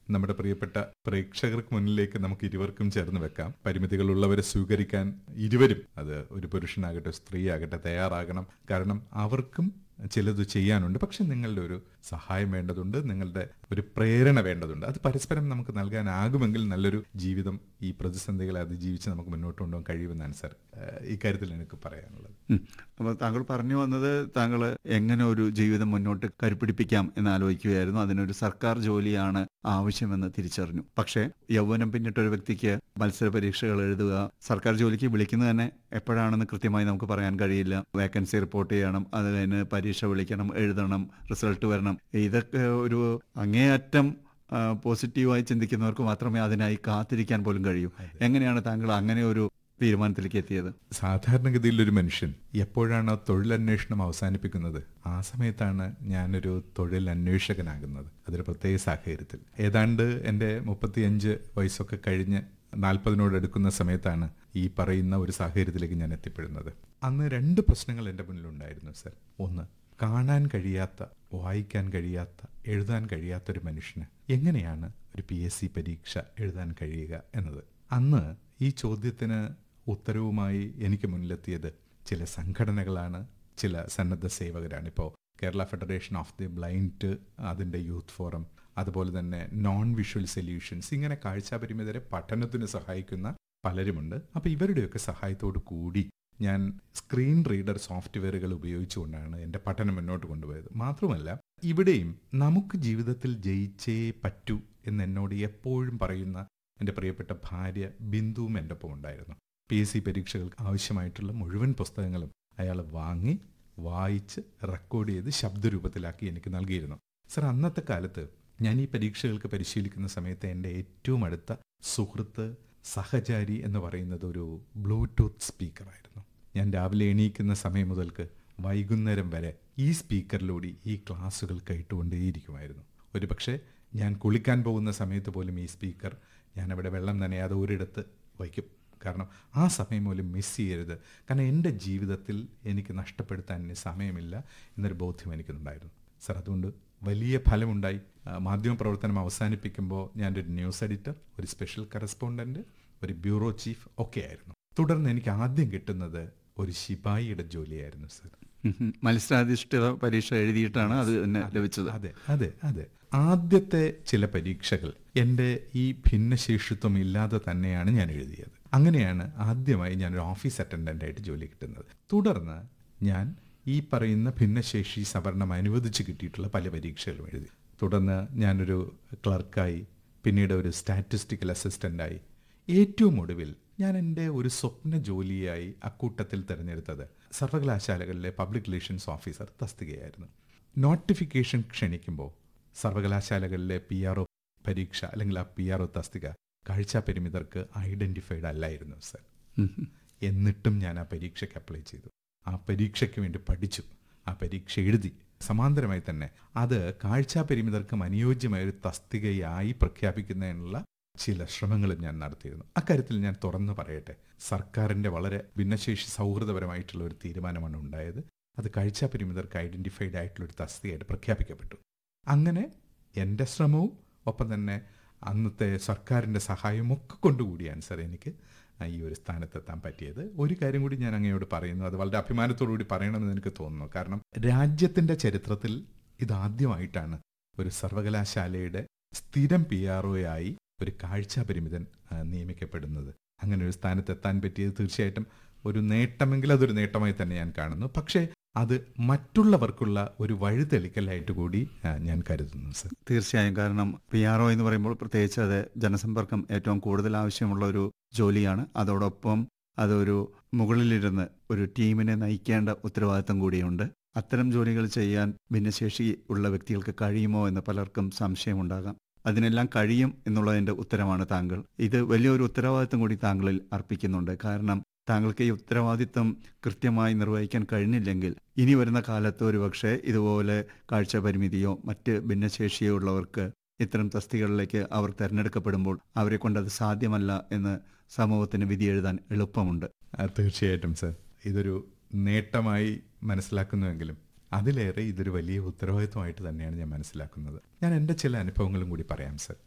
നമ്മുടെ പ്രിയപ്പെട്ട പ്രേക്ഷകർക്ക് മുന്നിലേക്ക് നമുക്ക് ഇരുവർക്കും ചേർന്ന് വെക്കാം പരിമിതികളുള്ളവരെ സ്വീകരിക്കാൻ ഇരുവരും അത് ഒരു പുരുഷനാകട്ടെ സ്ത്രീ ആകട്ടെ തയ്യാറാകണം കാരണം അവർക്കും ചിലത് ചെയ്യാനുണ്ട് പക്ഷെ നിങ്ങളുടെ ഒരു സഹായം വേണ്ടതുണ്ട് നിങ്ങളുടെ ഒരു പ്രേരണ വേണ്ടതുണ്ട് അത് പരസ്പരം നമുക്ക് നൽകാനാകുമെങ്കിൽ നല്ലൊരു ജീവിതം ഈ പ്രതിസന്ധികളെ അതിജീവിച്ച് നമുക്ക് മുന്നോട്ട് കൊണ്ടുപോകാൻ കഴിയുമെന്നാണ് സാർ ഏഹ് ഇക്കാര്യത്തിൽ എനിക്ക് പറയാനുള്ളത് ഉം. അപ്പോൾ താങ്കൾ പറഞ്ഞു വന്നത് താങ്കൾ എങ്ങനെ ഒരു ജീവിതം മുന്നോട്ട് കരുപിടിപ്പിക്കാം എന്ന് ആലോചിക്കുകയായിരുന്നു അതിനൊരു സർക്കാർ ജോലിയാണ് ആവശ്യമെന്ന് തിരിച്ചറിഞ്ഞു പക്ഷേ യൗവനം പിന്നിട്ട ഒരു വ്യക്തിക്ക് മത്സര പരീക്ഷകൾ എഴുതുക സർക്കാർ ജോലിക്ക് വിളിക്കുന്നത് തന്നെ എപ്പോഴാണെന്ന് കൃത്യമായി നമുക്ക് പറയാൻ കഴിയില്ല വേക്കൻസി റിപ്പോർട്ട് ചെയ്യണം അത് കഴിഞ്ഞ് പരീക്ഷ വിളിക്കണം എഴുതണം റിസൾട്ട് വരണം ഇതൊക്കെ ഒരു അങ്ങേയറ്റം ആ, പോസിറ്റീവായി ചിന്തിക്കുന്നവർക്ക് മാത്രമേ അതിനായി കാത്തിരിക്കാൻ പോലും കഴിയൂ എങ്ങനെയാണ് താങ്കൾ അങ്ങനെ ഒരു തീരുമാനത്തിലേക്ക് എത്തിയത് സാധാരണഗതിയിൽ ഒരു മനുഷ്യൻ എപ്പോഴാണ് തൊഴിലന്വേഷണം അവസാനിപ്പിക്കുന്നത് ആ സമയത്താണ് ഞാനൊരു തൊഴിൽ അന്വേഷകനാകുന്നത് അതൊരു പ്രത്യേക സാഹചര്യത്തിൽ ഏതാണ്ട് എൻ്റെ മുപ്പത്തിയഞ്ച് വയസ്സൊക്കെ കഴിഞ്ഞ് നാൽപ്പതിനോട് എടുക്കുന്ന സമയത്താണ് ഈ പറയുന്ന ഒരു സാഹചര്യത്തിലേക്ക് ഞാൻ എത്തിപ്പെടുന്നത് അന്ന് രണ്ട് പ്രശ്നങ്ങൾ എൻ്റെ മുന്നിലുണ്ടായിരുന്നു സർ ഒന്ന് കാണാൻ കഴിയാത്ത വായിക്കാൻ കഴിയാത്ത എഴുതാൻ കഴിയാത്ത ഒരു മനുഷ്യന് എങ്ങനെയാണ് ഒരു പി എസ് സി പരീക്ഷ എഴുതാൻ കഴിയുക എന്നത് അന്ന് ഈ ചോദ്യത്തിന് ഉത്തരവുമായി എനിക്ക് മുന്നിലെത്തിയത് ചില സംഘടനകളാണ് ചില സന്നദ്ധ സേവകരാണ് ഇപ്പോൾ Kerala federation of the blind അതിൻ്റെ യൂത്ത് ഫോറം അതുപോലെ തന്നെ നോൺ വിഷ്വൽ സൊല്യൂഷൻസ് ഇങ്ങനെ കാഴ്ചാപരിമിതരെ പഠനത്തിന് സഹായിക്കുന്ന പലരുമുണ്ട് അപ്പോൾ ഇവരുടെയൊക്കെ സഹായത്തോടു കൂടി ഞാൻ സ്ക്രീൻ റീഡർ സോഫ്റ്റ്വെയറുകൾ ഉപയോഗിച്ചുകൊണ്ടാണ് എൻ്റെ പഠനം മുന്നോട്ട് കൊണ്ടുപോയത് മാത്രമല്ല ഇവിടെയും നമുക്ക് ജീവിതത്തിൽ ജയിച്ചേ പറ്റൂ എന്ന് എന്നോട് എപ്പോഴും പറയുന്ന എൻ്റെ പ്രിയപ്പെട്ട ഭാര്യ ബിന്ദുവും എൻ്റെ ഒപ്പം ഉണ്ടായിരുന്നു പി എസ് സി പരീക്ഷകൾക്ക് ആവശ്യമായിട്ടുള്ള മുഴുവൻ പുസ്തകങ്ങളും അയാൾ വാങ്ങി വായിച്ച് റെക്കോർഡ് ചെയ്ത് ശബ്ദരൂപത്തിലാക്കി എനിക്ക് നൽകിയിരുന്നു സർ അന്നത്തെ കാലത്ത് ഞാൻ ഈ പരീക്ഷകൾക്ക് പരിശീലിക്കുന്ന സമയത്ത് എൻ്റെ ഏറ്റവും അടുത്ത സുഹൃത്ത് സഹചാരി എന്ന് പറയുന്നത് ഒരു ബ്ലൂടൂത്ത് സ്പീക്കറായിരുന്നു ഞാൻ രാവിലെ എണീക്കുന്ന സമയം മുതൽക്ക് വൈകുന്നേരം വരെ ഈ സ്പീക്കറിലൂടെ ഈ ക്ലാസ്സുകൾ കേട്ടുകൊണ്ടേയിരിക്കുമായിരുന്നു ഒരു പക്ഷേ ഞാൻ കുളിക്കാൻ പോകുന്ന സമയത്ത് പോലും ഈ സ്പീക്കർ ഞാൻ അവിടെ വെള്ളം നനയാതെ ഒരിടത്ത് വയ്ക്കും കാരണം ആ സമയം പോലും മിസ് ചെയ്യരുത് കാരണം എൻ്റെ ജീവിതത്തിൽ എനിക്ക് നഷ്ടപ്പെടുത്താൻ ഇനി സമയമില്ല എന്നൊരു ബോധ്യം എനിക്കുണ്ടായിരുന്നു സർ അതുകൊണ്ട് വലിയ ഫലമുണ്ടായി ആ, മാധ്യമപ്രവർത്തനം അവസാനിപ്പിക്കുമ്പോൾ ഞാനൊരു ന്യൂസ് എഡിറ്റർ ഒരു സ്പെഷ്യൽ കറസ്പോണ്ടന്റ് ഒരു ബ്യൂറോ ചീഫ് ഒക്കെ ആയിരുന്നു തുടർന്ന് എനിക്ക് ആദ്യം കിട്ടുന്നത് ഒരു ശിപായിയുടെ ജോലിയായിരുന്നു സർ ഉം. മത്സരാധിഷ്ഠിത പരീക്ഷ എഴുതിയിട്ടാണ് അത് തന്നെ ലഭിച്ചത് അതെ അതെ അതെ ആദ്യത്തെ ചില പരീക്ഷകൾ എൻ്റെ ഈ ഭിന്നശേഷിത്വം ഇല്ലാതെ തന്നെയാണ് ഞാൻ എഴുതിയത് അങ്ങനെയാണ് ആദ്യമായി ഞാനൊരു ഓഫീസ് അറ്റൻഡൻ്റ് ആയിട്ട് ജോലി കിട്ടുന്നത് തുടർന്ന് ഞാൻ ഈ പറയുന്ന ഭിന്നശേഷി സവർണം അനുവദിച്ച് കിട്ടിയിട്ടുള്ള പല പരീക്ഷകളും എഴുതി തുടർന്ന് ഞാനൊരു ക്ലർക്കായി പിന്നീട് ഒരു സ്റ്റാറ്റിസ്റ്റിക്കൽ അസിസ്റ്റൻ്റായി ഏറ്റവും ഒടുവിൽ ഞാൻ എൻ്റെ ഒരു സ്വപ്ന ജോലിയായി അക്കൂട്ടത്തിൽ തിരഞ്ഞെടുത്തത് സർവകലാശാലകളിലെ പബ്ലിക് റിലേഷൻസ് ഓഫീസർ തസ്തികയായിരുന്നു നോട്ടിഫിക്കേഷൻ ക്ഷണിക്കുമ്പോൾ സർവകലാശാലകളിലെ പി ആർ ഒ പരീക്ഷ അല്ലെങ്കിൽ ആ പി ആർ ഒ തസ്തിക കാഴ്ചാപരിമിതർക്ക് ഐഡൻറ്റിഫൈഡ് അല്ലായിരുന്നു സർ ഉം. എന്നിട്ടും ഞാൻ ആ പരീക്ഷയ്ക്ക് അപ്ലൈ ചെയ്തു ആ പരീക്ഷയ്ക്ക് വേണ്ടി പഠിച്ചു ആ പരീക്ഷ എഴുതി സമാന്തരമായി തന്നെ അത് കാഴ്ചാപരിമിതർക്കും അനുയോജ്യമായ ഒരു തസ്തികയായി പ്രഖ്യാപിക്കുന്നതിനുള്ള ചില ശ്രമങ്ങളും ഞാൻ നടത്തിയിരുന്നു അക്കാര്യത്തിൽ ഞാൻ തുറന്നു പറയട്ടെ സർക്കാരിൻ്റെ വളരെ ഭിന്നശേഷി സൗഹൃദപരമായിട്ടുള്ള ഒരു തീരുമാനമാണ് ഉണ്ടായത് അത് കാഴ്ചാപരിമിതർക്ക് ഐഡൻറ്റിഫൈഡ് ആയിട്ടുള്ള ഒരു തസ്തികയായിട്ട് പ്രഖ്യാപിക്കപ്പെട്ടു അങ്ങനെ എൻ്റെ ശ്രമവും ഒപ്പം തന്നെ അന്നത്തെ സർക്കാരിൻ്റെ സഹായവും ഒക്കെ കൊണ്ടുകൂടിയാണ് സാർ എനിക്ക് ഈ ഒരു സ്ഥാനത്തെത്താൻ പറ്റിയത് ഒരു കാര്യം കൂടി ഞാൻ അങ്ങയോട് പറയുന്നു അത് വളരെ അഭിമാനത്തോടു കൂടി പറയണമെന്ന് എനിക്ക് തോന്നുന്നു കാരണം രാജ്യത്തിൻ്റെ ചരിത്രത്തിൽ ഇതാദ്യമായിട്ടാണ് ഒരു സർവകലാശാലയുടെ സ്ഥിരം പി ആർ ആയി ഒരു കാഴ്ചാപരിമിതൻ ആ, നിയമിക്കപ്പെടുന്നത് അങ്ങനെ ഒരു സ്ഥാനത്തെത്താൻ പറ്റിയത് തീർച്ചയായിട്ടും ഒരു നേട്ടമെങ്കിൽ അതൊരു നേട്ടമായി തന്നെ ഞാൻ കാണുന്നു പക്ഷേ അത് മറ്റുള്ളവർക്കുള്ള ഒരു വഴിതെളിക്കലായിട്ട് കൂടി ആ, ഞാൻ കരുതുന്നു സർ തീർച്ചയായും കാരണം പി ആർ ഒ എന്ന് പറയുമ്പോൾ പ്രത്യേകിച്ച് അത് ജനസമ്പർക്കം ഏറ്റവും കൂടുതൽ ആവശ്യമുള്ള ഒരു ജോലിയാണ് അതോടൊപ്പം അതൊരു മുകളിലിരുന്ന് ഒരു ടീമിനെ നയിക്കേണ്ട ഉത്തരവാദിത്തം കൂടിയുണ്ട് അത്തരം ജോലികൾ ചെയ്യാൻ ഭിന്നശേഷി ഉള്ള വ്യക്തികൾക്ക് കഴിയുമോ എന്ന് പലർക്കും സംശയമുണ്ടാകാം അതിനെല്ലാം കഴിയും എന്നുള്ളതിന്റെ ഉത്തരമാണ് താങ്കൾ ഇത് വലിയൊരു ഉത്തരവാദിത്തം കൂടി താങ്കളിൽ അർപ്പിക്കുന്നുണ്ട് കാരണം താങ്കൾക്ക് ഈ ഉത്തരവാദിത്തം കൃത്യമായി നിർവഹിക്കാൻ കഴിഞ്ഞില്ലെങ്കിൽ ഇനി വരുന്ന കാലത്ത് ഒരുപക്ഷെ ഇതുപോലെ കാഴ്ച പരിമിതിയോ മറ്റ് ഭിന്നശേഷിയോ ഉള്ളവർക്ക് ഇത്തരം തസ്തികകളിലേക്ക് അവർ തിരഞ്ഞെടുക്കപ്പെടുമ്പോൾ അവരെ കൊണ്ട് അത് സാധ്യമല്ല എന്ന് സമൂഹത്തിന് വിധി എഴുതാൻ എളുപ്പമുണ്ട് ആ, തീർച്ചയായിട്ടും സർ ഇതൊരു നേട്ടമായി മനസ്സിലാക്കുന്നുവെങ്കിലും അതിലേറെ ഇതൊരു വലിയ ഉത്തരവാദിത്വമായിട്ട് തന്നെയാണ് ഞാൻ മനസ്സിലാക്കുന്നത് ഞാൻ എൻ്റെ ചില അനുഭവങ്ങളും കൂടി പറയാം സർ